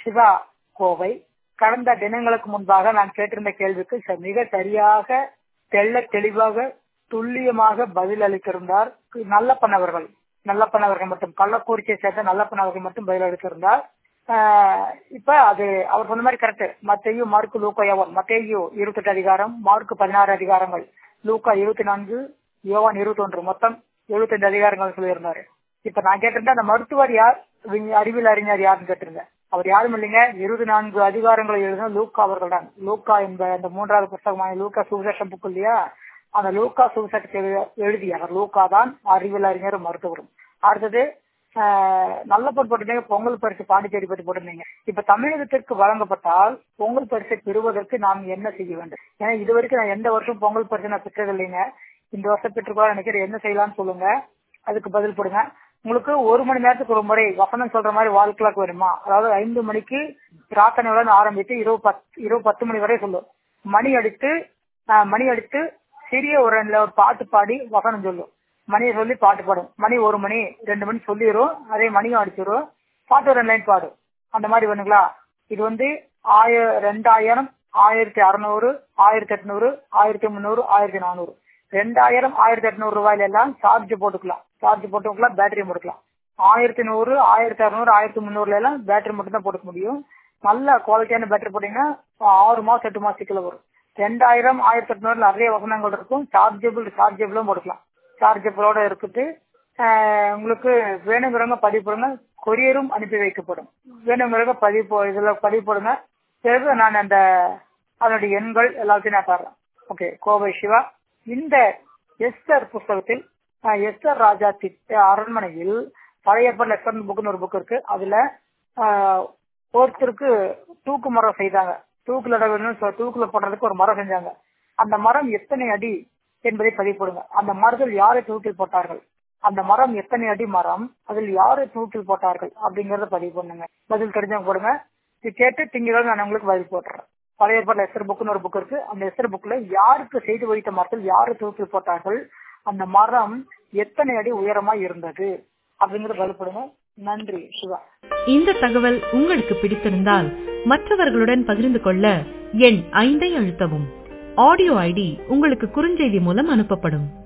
சிவா கோவை கடந்த தினங்களுக்கு முன்பாக நான் கேட்டிருந்த கேள்விக்கு ச- மிக சரியாக தெள்ள தெளிவாக துல்லியமாக பதில் அளித்திருந்தார் நல்லப்பனவர்கள் நல்லப்பனவர்கள் மட்டும் கள்ளக்குறிச்சியை சேர்ந்த நல்லப்பனவர்கள் மட்டும் பதில் அளித்திருந்தார் ஆஹ் இப்ப அது அவர் சொன்ன மாதிரி கரெக்ட் மத்தையு மார்க்கு லூக்கா யோவான் மத்தேயு இருபத்தெட்டு அதிகாரம் மார்க்கு பதினாறு அதிகாரங்கள் லூக்கா இருபத்தி நான்கு யோவான் இருபத்தி ஒன்று மொத்தம் எழுபத்தஞ்சு அதிகாரங்கள் சொல்லியிருந்தாரு இப்ப நான் கேட்டிருந்தேன் அந்த மருத்துவர் யார் விஞ்ஞ- அறிவியல் அறிஞர் யாருன்னு கேட்டிருந்தேன் அவர் யாரும் இல்லைங்க இருபத்தி நான்கு அதிகாரங்களை எழுதின லூக்கா அவர்கள் தான் லூக்கா என்ப அந்த மூன்றாவது புத்தகமான லூக்கா சுவிசேஷம் புக் இல்லையா அந்த லூக்கா சுவிசேஷத்தை எழு- எழுதியவர் லூக்கா தான் அறிவியல் அறிஞரும் மருத்துவரும் அடுத்தது ஆஹ், நல்ல பொருள் போட்டிருந்தீங்க பொங்கல் பரிசு பாண்டிச்சேரி பற்றி போட்டிருந்தீங்க இப்ப தமிழகத்திற்கு வழங்கப்பட்டால் பொங்கல் பரிசை பெறுவதற்கு நாம் என்ன செய்ய வேண்டும் ஏன்னா இது வரைக்கும் நான் எந்த வருஷம் பொங்கல் பரிசு நான் பெற்றதில்லைங்க இந்த வருஷம் பெற்றுக்கொள்ள நினைக்கிறேன் என்ன செய்யலாம்னு சொல்லுங்க அதுக்கு பதில் போடுங்க உங்களுக்கு ஒரு மணி நேரத்துக்கு ஒரு முறை வசனம் சொல்ற மாதிரி வால் கிளாக் வேணுமா அதாவது ஐந்து மணிக்கு பிரார்த்தனையுடன் ஆரம்பித்து இரவு பத்து இரவு பத்து மணி வரை சொல்லும் மணி அடித்து ஆஹ், மணி அடித்து சிறிய ஒரு ரெண்டுல ஒரு பாட்டு பாடி வசனம் சொல்லும் மணியை சொல்லி பாட்டு பாடும் மணி ஒரு மணி ரெண்டு மணி சொல்லிடும் அதே மணியும் அடிச்சிடும் பாட்டு ஒரு ரெண்டு லைன் பாடும் அந்த மாதிரி வேணுங்களா இது வந்து ஆய ரெண்டாயிரம் ஆயிரத்தி அறுநூறு ஆயிரத்தி எட்நூறு ஆயிரத்தி முந்நூறு ஆயிரத்தி நானூறு ரெண்டாயிரம் ஆயிரத்தி எட்நூறு ரூபாயில எல்லாம் சார்ஜ் போட்டுக்கலாம் சார்ஜ் போட்டுக்கலாம் பேட்டரி போட்டுக்கலாம் ஆயிரத்தி நூறு ஆயிரத்தி அறுநூறு ஆயிரத்தி முந்நூறுல எல்லாம் பேட்டரி மட்டும் தான் போட்டுக்க முடியும் நல்ல குவாலிட்டியான பேட்டரி போட்டீங்கன்னா ஆறு மாசம் எட்டு மாசத்துக்குள்ள வரும் ரெண்டாயிரம் ஆயிரத்தி எட்நூறுல நிறைய வசனங்கள் இருக்கும் சார்ஜபிள் சார்ஜபிளும் போட்டுக்கலாம் சார்ஜபிளோட இருக்குது ஆஹ் உங்களுக்கு வேணுங்கிறவங்க பதிவு போடுங்க கொரியரும் அனுப்பி வைக்கப்படும் வேணுங்கிறவங்க பதிவு போ- இதுல பதிவு போடுங்க பிறகு நான் அந்த அதனுடைய எண்கள் எல்லாத்தையும் நான் தர்றேன் ஓகே கோவை சிவா இந்த எஸ்தர் புஸ்தகத்தில் ஆஹ், எஸ்தர் ராஜா திட்ட அரண்மனையில் பழைய ஏற்பாடு எஸ்தர் புக்னு ஒரு புக் இருக்கு அதுல ஆஹ், ஒருத்தருக்கு தூக்கு மரம் செய்தாங்க தூக்குல இட வேணும்னு சொ- தூக்குல போடுறதுக்கு ஒரு மரம் செஞ்சாங்க அந்த மரம் எத்தனை அடி என்பதை பதிவு போடுங்க அந்த மரத்தில் யாரை தூக்கில் போட்டார்கள் அந்த மரம் எத்தனை அடி மரம் அதில் யாரை தூக்கில் போட்டார்கள் அப்படிங்கறத பதிவு பண்ணுங்க பதில் தெரிஞ்சவங்க போடுங்க இது கேட்டு திங்கக்கிழமை நான் உங்களுக்கு பதில் போட்டுறேன் பழைய ஏற்பாடு எஸ்டர் புக்னு ஒரு புக் இருக்கு அந்த எஸ்டர் புக்ல யாருக்கு செய்து வைத்த மரத்தில் யாரு தூக்கில் போட்டார்கள் அந்த மரம் எத்தனை அடி உயரமா இருந்தது அப்படிங்கறத பதில் போடுங்க நன்றி சிவா இந்த தகவல் உங்களுக்கு பிடித்திருந்தால் மற்றவர்களுடன் பகிர்ந்து கொள்ள எண் ஐந்தை அழுத்தவும் ஆடியோ ஐடி உங்களுக்கு குறுஞ்செய்தி மூலம் அனுப்பப்படும்